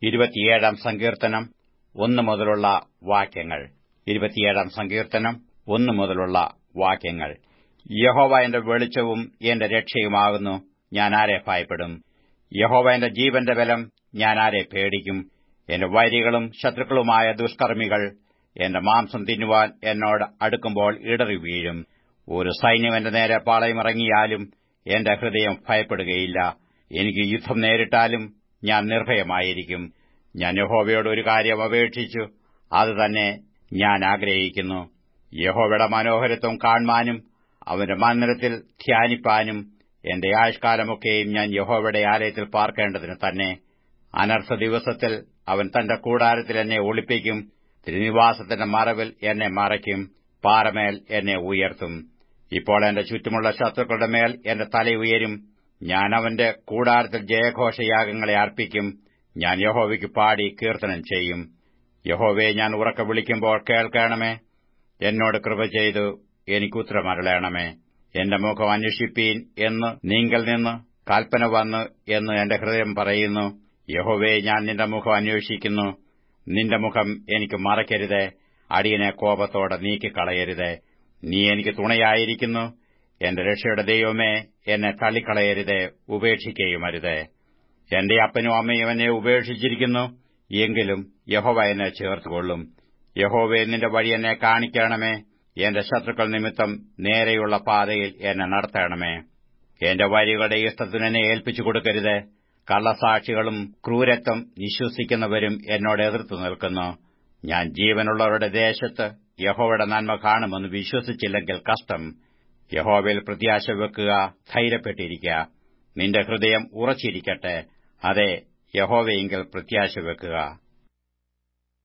ഇരുപത്തിയേഴാം സങ്കീർത്തനം ഒന്നു മുതലുള്ള വാക്യങ്ങൾ ഇരുപത്തിയേഴാം സങ്കീർത്തനം ഒന്നു മുതലുള്ള വാക്യങ്ങൾ യഹോവ എന്റെ വെളിച്ചവും എന്റെ രക്ഷയുമാകുന്നു ഞാൻ ആരെ ഭയപ്പെടും യഹോവ എന്റെ ജീവന്റെ ബലം ഞാൻ ആരെ പേടിക്കും എന്റെ വൈരികളും ശത്രുക്കളുമായ ദുഷ്കർമ്മികൾ എന്റെ മാംസം തിന്നുവാൻ എന്നോട് അടുക്കുമ്പോൾ ഇടറി വീഴും ഒരു സൈന്യം എന്റെ നേരെ പാളയമിറങ്ങിയാലും എന്റെ ഹൃദയം ഭയപ്പെടുകയില്ല എനിക്ക് യുദ്ധം നേരിട്ടാലും ഞാൻ നിർഭയമായിരിക്കും ഞാൻ യഹോവയോട് ഒരു കാര്യം അപേക്ഷിച്ചു അത് തന്നെ ഞാൻ ആഗ്രഹിക്കുന്നു യഹോവയുടെ മനോഹരത്വം കാണുവാനും അവന്റെ മന്ദിരത്തിൽ ധ്യാനിപ്പാനും എന്റെ ആയുഷ്കാലമൊക്കെയും ഞാൻ യഹോവയുടെ ആലയത്തിൽ പാർക്കേണ്ടതിന് തന്നെ അനർത്ഥ ദിവസത്തിൽ അവൻ തന്റെ കൂടാരത്തിൽ എന്നെ ഒളിപ്പിക്കും തിരുനിവാസത്തിന്റെ മറവിൽ എന്നെ മറയ്ക്കും പാറമേൽ എന്നെ ഉയർത്തും ഇപ്പോൾ എന്റെ ചുറ്റുമുള്ള ശത്രുക്കളുടെ മേൽ എന്റെ തല ഉയരും ഞാൻ അവന്റെ കൂടാരത്തിൽ ജയഘോഷയാഗങ്ങളെ അർപ്പിക്കും ഞാൻ യഹോവയ്ക്ക് പാടി കീർത്തനം ചെയ്യും യഹോവയെ ഞാൻ ഉറക്കെ വിളിക്കുമ്പോൾ കേൾക്കണമേ എന്നോട് കൃപ ചെയ്തു എനിക്കുത്തരമരളയണമേ എന്റെ മുഖം അന്വേഷിപ്പീൻ എന്ന് നീങ്കൽ നിന്ന് കൽപ്പന വന്ന് എന്ന് എന്റെ ഹൃദയം പറയുന്നു യഹോവയെ ഞാൻ നിന്റെ മുഖം അന്വേഷിക്കുന്നു നിന്റെ മുഖം എനിക്ക് മറയ്ക്കരുതേ അടിയനെ കോപത്തോടെ നീക്കിക്കളയരുതേ നീ എനിക്ക് തുണയായിരിക്കുന്നു എന്റെ രക്ഷയുടെ ദൈവമേ എന്നെ തള്ളിക്കളയരുതേ ഉപേക്ഷിക്കുകയുമരുതേ എന്റെ അപ്പനും അമ്മയും എന്നെ ഉപേക്ഷിച്ചിരിക്കുന്നു എങ്കിലും യഹോവ എന്നെ ചേർത്തുകൊള്ളും യഹോവെ നിന്റെ വഴി എന്നെ കാണിക്കണമേ എന്റെ ശത്രുക്കൾ നിമിത്തം നേരെയുള്ള പാതയിൽ എന്നെ നടത്തണമേ എന്റെ വഴികളുടെ ഇഷ്ടത്തിന് എന്നെ ഏൽപ്പിച്ചു കൊടുക്കരുത് കള്ളസാക്ഷികളും ക്രൂരത്വം വിശ്വസിക്കുന്നവരും എന്നോട് എതിർത്തു നിൽക്കുന്നു ഞാൻ ജീവനുള്ളവരുടെ ദേശത്ത് യഹോവയുടെ നന്മ കാണുമെന്ന് വിശ്വസിച്ചില്ലെങ്കിൽ കഷ്ടം യഹോവയിൽ പ്രത്യാശ വെക്കുക ധൈര്യപ്പെട്ടിരിക്കുക നിന്റെ ഹൃദയം ഉറച്ചിരിക്കട്ടെ അതെ യഹോവയെങ്കിൽ പ്രത്യാശ വെക്കുക